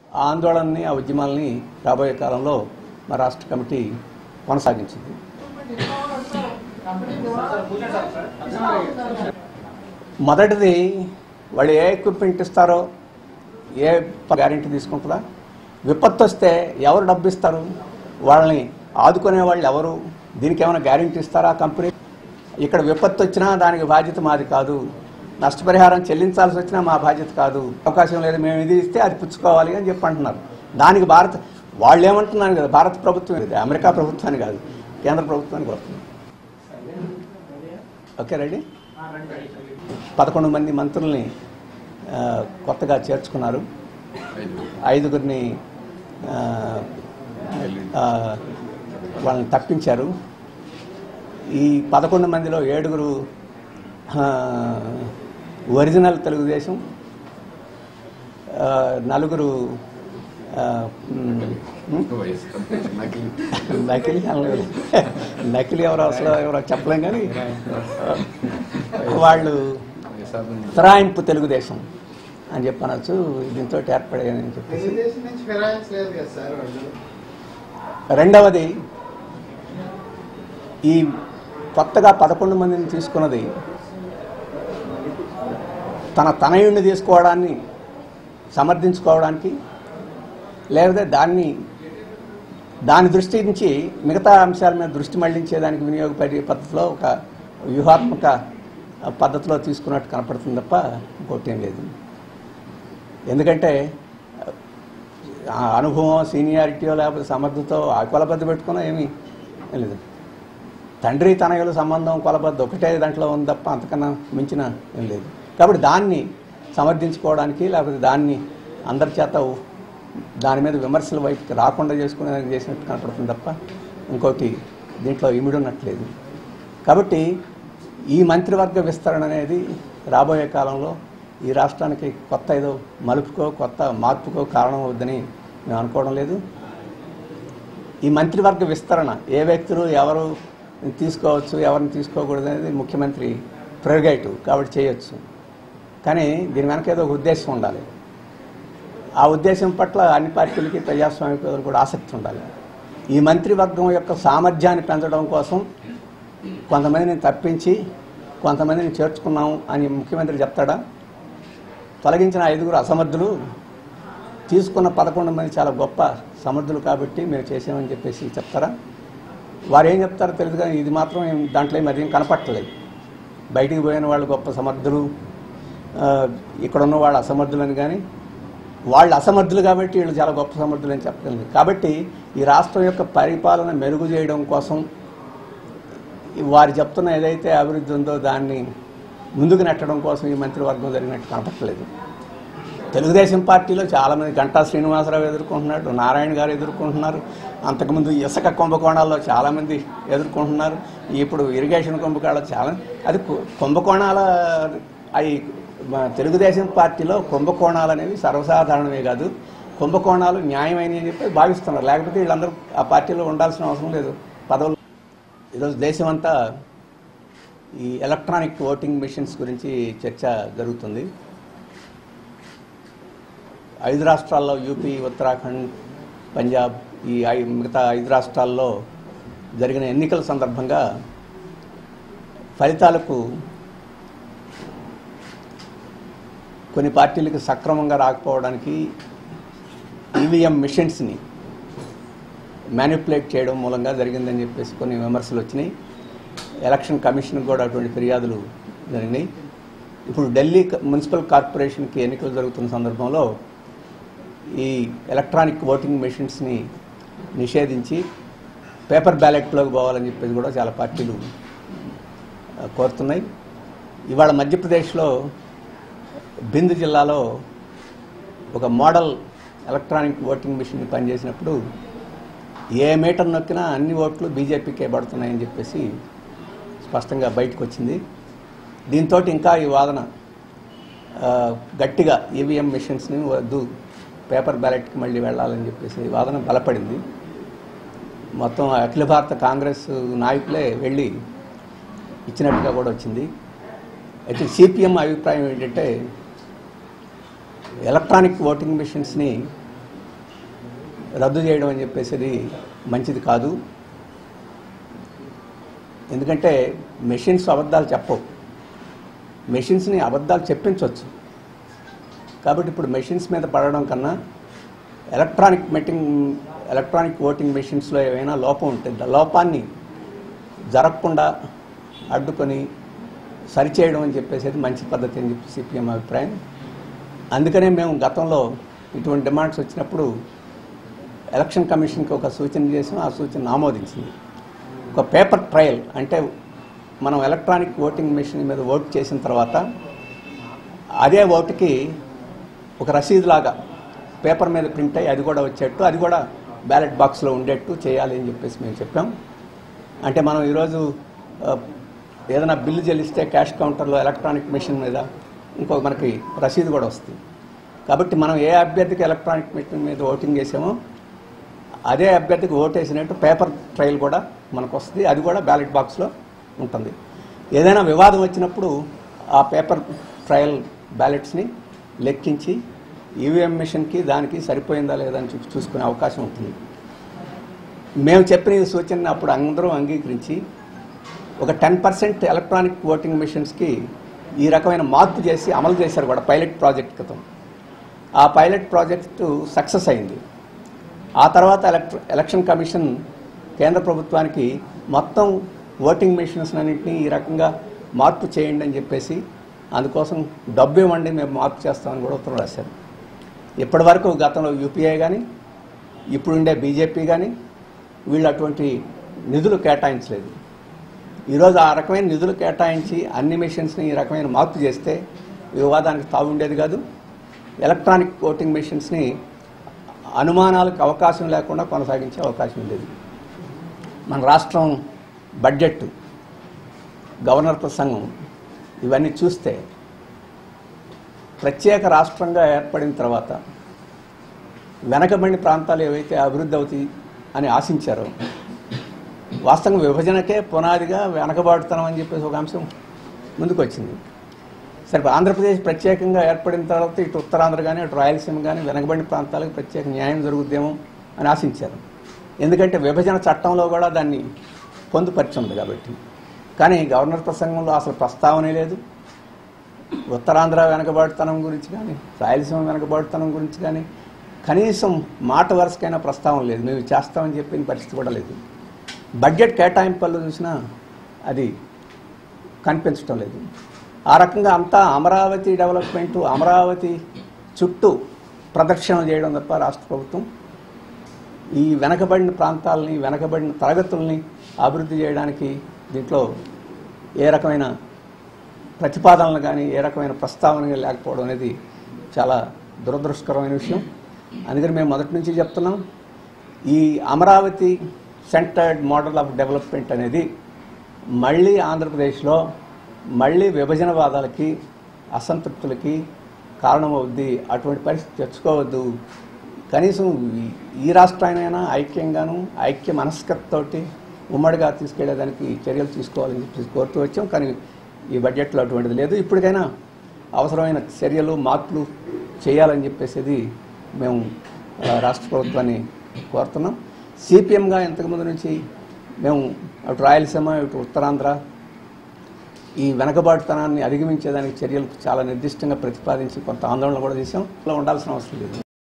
ఆ ఆందోళనని ఆ ఉద్యమాలని రాబోయే కాలంలో మా రాష్ట్ర కమిటీ కొనసాగించింది మొదటిది వాళ్ళు ఏ ఎక్విప్మెంట్ ఇస్తారో ఏ గ్యారెంటీ తీసుకుంటుందా విపత్తు వస్తే ఎవరు డబ్బు ఇస్తారు వాళ్ళని ఆదుకునే వాళ్ళు ఎవరు దీనికి ఏమైనా గ్యారెంటీ ఇస్తారా ఆ కంపెనీ ఇక్కడ విపత్తు వచ్చినా దానికి బాధ్యత మాది కాదు నష్టపరిహారం చెల్లించాల్సి వచ్చినా మా బాధ్యత కాదు అవకాశం లేదు మేము ఇది ఇస్తే అది పుచ్చుకోవాలి అని చెప్పి అంటున్నారు దానికి భారత్ వాళ్ళు ఏమంటున్నారు కదా భారత ప్రభుత్వం ఇది అమెరికా ప్రభుత్వాన్ని కాదు కేంద్ర ప్రభుత్వానికి వస్తుంది ఓకే రెడీ పదకొండు మంది మంత్రుల్ని ఆ, కొత్తగా చేర్చుకున్నారు ఐదుగురిని ఆ, ఆ, వాళ్ళని తప్పించారు ఈ పదకొండు మందిలో ఏడుగురు ఆ, ఒరిజినల్ తెలుగుదేశం ఆ, నలుగురు ఆ, మ్, మ్, నకిలీ అనలేదు. నకిలీ ఎవరో అసలు ఎవరో చెప్పలేం కానీ వాళ్ళు ఫిరాయింపు తెలుగుదేశం అని చెప్పి అనొచ్చు దీంతో ఏర్పడేయని చెప్పేసి తెలుగుదేశం నుంచి ఫిరాయించ లేదు కదా సార్ వాళ్ళు రెండవది ఈ కొత్తగా పదకొండు మందిని తీసుకున్నది తన తనయుడిని తీసుకోవడాన్ని సమర్థించుకోవడానికి లేకపోతే దాన్ని దాని దృష్టి నుంచి మిగతా అంశాల మీద దృష్టి మళ్లించేదానికి వినియోగపడే పద్ధతిలో ఒక వ్యూహాత్మక పద్ధతిలో తీసుకున్నట్టు కనపడుతుంది తప్ప ఇంకోటి ఏం లేదు ఎందుకంటే ఆ అనుభవం సీనియారిటీయో లేకపోతే సమర్థతో ఆ కొలబద్ద పెట్టుకున్నా ఏమీ ఏం లేదు తండ్రి తనయుల సంబంధం కొలబద్ద ఒకటే దాంట్లో ఉంది తప్ప అంతకన్నా మించిన ఏం లేదు కాబట్టి దాన్ని సమర్థించుకోవడానికి లేకపోతే దాన్ని అందరి చేత దాని మీద విమర్శల వైపుకి రాకుండా చేసుకునేదానికి చేసినట్టు కనపడుతుంది తప్ప ఇంకోటి దీంట్లో ఇమిడి ఉన్నట్లేదు కాబట్టి ఈ మంత్రివర్గ విస్తరణ అనేది రాబోయే కాలంలో ఈ రాష్ట్రానికి కొత్త ఏదో మలుపుకో కొత్త మార్పుకో కారణం అవుద్దని మేము అనుకోవడం లేదు ఈ మంత్రివర్గ విస్తరణ ఏ వ్యక్తులు ఎవరు తీసుకోవచ్చు ఎవరిని తీసుకోకూడదు అనేది ముఖ్యమంత్రి ప్రెరగేటివ్ కాబట్టి చేయొచ్చు కానీ దీని వెనక ఏదో ఒక ఉద్దేశం ఉండాలి ఆ ఉద్దేశం పట్ల అన్ని పార్టీలకి ప్రజాస్వామిక ప్రజలు కూడా ఆసక్తి ఉండాలి ఈ మంత్రివర్గం యొక్క సామర్థ్యాన్ని పెంచడం కోసం కొంతమందిని తప్పించి కొంతమందిని చేర్చుకున్నాం అని ముఖ్యమంత్రి చెప్తాడా తొలగించిన ఐదుగురు అసమర్థులు తీసుకున్న పదకొండు మంది చాలా గొప్ప సమర్థులు కాబట్టి మేము చేసామని చెప్పేసి చెప్తారా వారు ఏం చెప్తారో తెలియదు కానీ ఇది మాత్రం ఏం దాంట్లో ఏం అదేం కనపట్టలేదు బయటికి పోయిన వాళ్ళు గొప్ప సమర్థులు ఆ, ఇక్కడ ఉన్న వాళ్ళు అసమర్థులని కానీ వాళ్ళు అసమర్థులు కాబట్టి వీళ్ళు చాలా గొప్ప సమర్థులు అని చెప్పగలిగింది కాబట్టి ఈ రాష్ట్రం యొక్క పరిపాలన మెరుగు చేయడం కోసం వారు చెప్తున్న ఏదైతే అభివృద్ధి ఉందో దాన్ని ముందుకు నెట్టడం కోసం ఈ మంత్రివర్గం జరిగినట్టు కనపట్టలేదు తెలుగుదేశం పార్టీలో చాలామంది గంటా శ్రీనివాసరావు ఎదుర్కొంటున్నాడు నారాయణ గారు ఎదుర్కొంటున్నారు అంతకుముందు ఇసుక కుంభకోణాల్లో చాలామంది ఎదుర్కొంటున్నారు ఇప్పుడు ఇరిగేషన్ కుంభకోణాలు చాలా అది కు- కుంభకోణాల అవి మా తెలుగుదేశం పార్టీలో కుంభకోణాలు అనేవి సర్వసాధారణమే కాదు కుంభకోణాలు న్యాయమైనవి అని చెప్పి భావిస్తున్నారు లేకపోతే వీళ్ళందరూ ఆ పార్టీలో ఉండాల్సిన అవసరం లేదు పదవులు ఈరోజు దేశమంతా ఈ ఎలక్ట్రానిక్ ఓటింగ్ మిషన్స్ గురించి చర్చ జరుగుతుంది ఐదు రాష్ట్రాల్లో యూపీ ఉత్తరాఖండ్ పంజాబ్ ఈ ఐ- మిగతా ఐదు రాష్ట్రాల్లో జరిగిన ఎన్నికల సందర్భంగా ఫలితాలకు కొన్ని పార్టీలకు సక్రమంగా రాకపోవడానికి ఈవీఎం మిషన్స్ని మ్యానిపులేట్ చేయడం మూలంగా జరిగిందని చెప్పేసి కొన్ని విమర్శలు వచ్చినాయి ఎలక్షన్ కమిషన్కి కూడా అటువంటి ఫిర్యాదులు జరిగినాయి ఇప్పుడు ఢిల్లీ క- మున్సిపల్ కార్పొరేషన్కి ఎన్నికలు జరుగుతున్న సందర్భంలో ఈ ఎలక్ట్రానిక్ ఓటింగ్ మెషిన్స్ని నిషేధించి పేపర్ బ్యాలెట్లోకి పోవాలని చెప్పేసి కూడా చాలా పార్టీలు ఆ, కోరుతున్నాయి ఇవాళ మధ్యప్రదేశ్లో బింద్ జిల్లాలో ఒక మోడల్ ఎలక్ట్రానిక్ ఓటింగ్ మిషన్ పనిచేసినప్పుడు ఏ మీటర్ నొక్కినా అన్ని ఓట్లు బీజేపీకే పడుతున్నాయని చెప్పేసి స్పష్టంగా బయటకు వచ్చింది దీంతో ఇంకా ఈ వాదన ఆ, గట్టిగా ఈవీఎం మిషన్స్ని వద్దు పేపర్ బ్యాలెట్కి మళ్ళీ వెళ్ళాలని చెప్పేసి ఈ వాదన బలపడింది మొత్తం అఖిల భారత కాంగ్రెస్ నాయకులే వెళ్ళి ఇచ్చినట్టుగా కూడా వచ్చింది అయితే సిపిఎం అభిప్రాయం ఏంటంటే ఎలక్ట్రానిక్ ఓటింగ్ మిషన్స్ని రద్దు చేయడం అని చెప్పేసి అది మంచిది కాదు ఎందుకంటే మెషిన్స్ అబద్ధాలు చెప్పవు మెషిన్స్ని అబద్ధాలు చెప్పించవచ్చు కాబట్టి ఇప్పుడు మెషిన్స్ మీద పడడం కన్నా ఎలక్ట్రానిక్ మీటింగ్ ఎలక్ట్రానిక్ ఓటింగ్ మెషిన్స్లో ఏమైనా లోపం ఉంటుంది ఆ లోపాన్ని జరగకుండా అడ్డుకొని సరిచేయడం అని చెప్పేసి మంచి పద్ధతి అని చెప్పి సిపిఎం అభిప్రాయం అందుకనే మేము గతంలో ఇటువంటి డిమాండ్స్ వచ్చినప్పుడు ఎలక్షన్ కమిషన్కి ఒక సూచన చేసాం ఆ సూచన ఆమోదించింది ఒక పేపర్ ట్రయల్ అంటే మనం ఎలక్ట్రానిక్ ఓటింగ్ మెషిన్ మీద ఓట్ చేసిన తర్వాత అదే ఓటుకి ఒక రసీదు లాగా పేపర్ మీద ప్రింట్ అయ్యి అది కూడా వచ్చేట్టు అది కూడా బ్యాలెట్ బాక్స్లో ఉండేట్టు చేయాలి అని చెప్పేసి మేము చెప్పాం అంటే మనం ఈరోజు ఆ, ఏదైనా బిల్లు చెల్లిస్తే క్యాష్ కౌంటర్లో ఎలక్ట్రానిక్ మెషిన్ మీద ఇంకో మనకి రసీదు కూడా వస్తుంది కాబట్టి మనం ఏ అభ్యర్థికి ఎలక్ట్రానిక్ మెషిన్ మీద ఓటింగ్ చేసామో అదే అభ్యర్థికి ఓటేసినట్టు పేపర్ ట్రయల్ కూడా మనకు వస్తుంది అది కూడా బ్యాలెట్ బాక్స్లో ఉంటుంది ఏదైనా వివాదం వచ్చినప్పుడు ఆ పేపర్ ట్రయల్ బ్యాలెట్స్ని లెక్కించి ఈవీఎం మిషన్కి దానికి సరిపోయిందా లేదా అని చూ- చూసుకునే అవకాశం ఉంటుంది మేము చెప్పిన ఈ సూచనని అప్పుడు అందరూ అంగీకరించి ఒక టెన్ పర్సెంట్ ఎలక్ట్రానిక్ ఓటింగ్ మిషన్స్కి ఈ రకమైన మార్పు చేసి అమలు చేశారు కూడా పైలట్ ప్రాజెక్ట్ క్రితం ఆ పైలట్ ప్రాజెక్టు సక్సెస్ అయింది ఆ తర్వాత ఎలక్ట్ర ఎలక్షన్ కమిషన్ కేంద్ర ప్రభుత్వానికి మొత్తం ఓటింగ్ మిషన్స్ అన్నింటినీ ఈ రకంగా మార్పు చేయండి అని చెప్పేసి అందుకోసం డబ్బు ఇవ్వండి మేము మార్పు చేస్తామని కూడా ఉత్తరం రాశారు ఇప్పటి వరకు గతంలో యూపీఐ కానీ ఇప్పుడుండే బీజేపీ కానీ వీళ్ళు అటువంటి నిధులు కేటాయించలేదు ఈరోజు ఆ రకమైన నిధులు కేటాయించి అన్ని మిషన్స్ని ఈ రకమైన మార్పు చేస్తే వివాదానికి తావు ఉండేది కాదు ఎలక్ట్రానిక్ ఓటింగ్ మిషన్స్ని అనుమానాలకు అవకాశం లేకుండా కొనసాగించే అవకాశం ఉండేది మన రాష్ట్రం బడ్జెట్ గవర్నర్ ప్రసంగం ఇవన్నీ చూస్తే ప్రత్యేక రాష్ట్రంగా ఏర్పడిన తర్వాత వెనకబడిన ప్రాంతాలు ఏవైతే అభివృద్ధి అవుతాయి అని ఆశించారో వాస్తవంగా విభజనకే పునాదిగా వెనకబాటుతనం అని చెప్పేసి ఒక అంశం ముందుకు వచ్చింది సరే ఆంధ్రప్రదేశ్ ప్రత్యేకంగా ఏర్పడిన తర్వాత ఇటు ఉత్తరాంధ్ర కానీ అటు రాయలసీమ కానీ వెనకబడిన ప్రాంతాలకు ప్రత్యేక న్యాయం జరుగుద్దేమో అని ఆశించారు ఎందుకంటే విభజన చట్టంలో కూడా దాన్ని పొందుపరిచింది కాబట్టి కానీ గవర్నర్ ప్రసంగంలో అసలు ప్రస్తావనే లేదు ఉత్తరాంధ్ర వెనకబాటుతనం గురించి కానీ రాయలసీమ వెనకబాటుతనం గురించి కానీ కనీసం మాట వరుసకైనా ప్రస్తావన లేదు మేము చేస్తామని చెప్పిన పరిస్థితి కూడా లేదు బడ్జెట్ కేటాయింపుల్లో చూసినా అది కనిపించడం లేదు ఆ రకంగా అంతా అమరావతి డెవలప్మెంట్ అమరావతి చుట్టూ ప్రదక్షిణ చేయడం తప్ప రాష్ట్ర ప్రభుత్వం ఈ వెనకబడిన ప్రాంతాలని వెనకబడిన తరగతుల్ని అభివృద్ధి చేయడానికి దీంట్లో ఏ రకమైన ప్రతిపాదనలు కానీ ఏ రకమైన ప్రస్తావన కానీ లేకపోవడం అనేది చాలా దురదృష్టకరమైన విషయం అందుకని మేము మొదటి నుంచి చెప్తున్నాం ఈ Amaravati centred model of development అనేది మళ్ళీ ఆంధ్రప్రదేశ్లో మళ్ళీ విభజనవాదాలకి అసంతృప్తులకి కారణమవుద్ది అటువంటి పరిస్థితి తెచ్చుకోవద్దు కనీసం ఈ- ఈ రాష్ట్రానైనా ఐక్యంగాను ఐక్య మనస్కతతోటి ఉమ్మడిగా తీసుకెళ్లేదానికి చర్యలు తీసుకోవాలని చెప్పి కోరుతూ వచ్చాం కానీ ఈ బడ్జెట్లో అటువంటిది లేదు ఇప్పటికైనా అవసరమైన చర్యలు మార్పులు చేయాలని చెప్పేసి మేము ఆ, రాష్ట్ర ప్రభుత్వాన్ని కోరుతున్నాం సిపిఎంగా ఇంతకుముందు నుంచి మేము అటు రాయలసీమ ఇటు ఉత్తరాంధ్ర ఈ వెనకబాటుతనాన్ని అధిగమించేదానికి చర్యలు చాలా నిర్దిష్టంగా ప్రతిపాదించి కొంత ఆందోళన కూడా చేశాం ఇలా ఉండాల్సిన అవసరం లేదు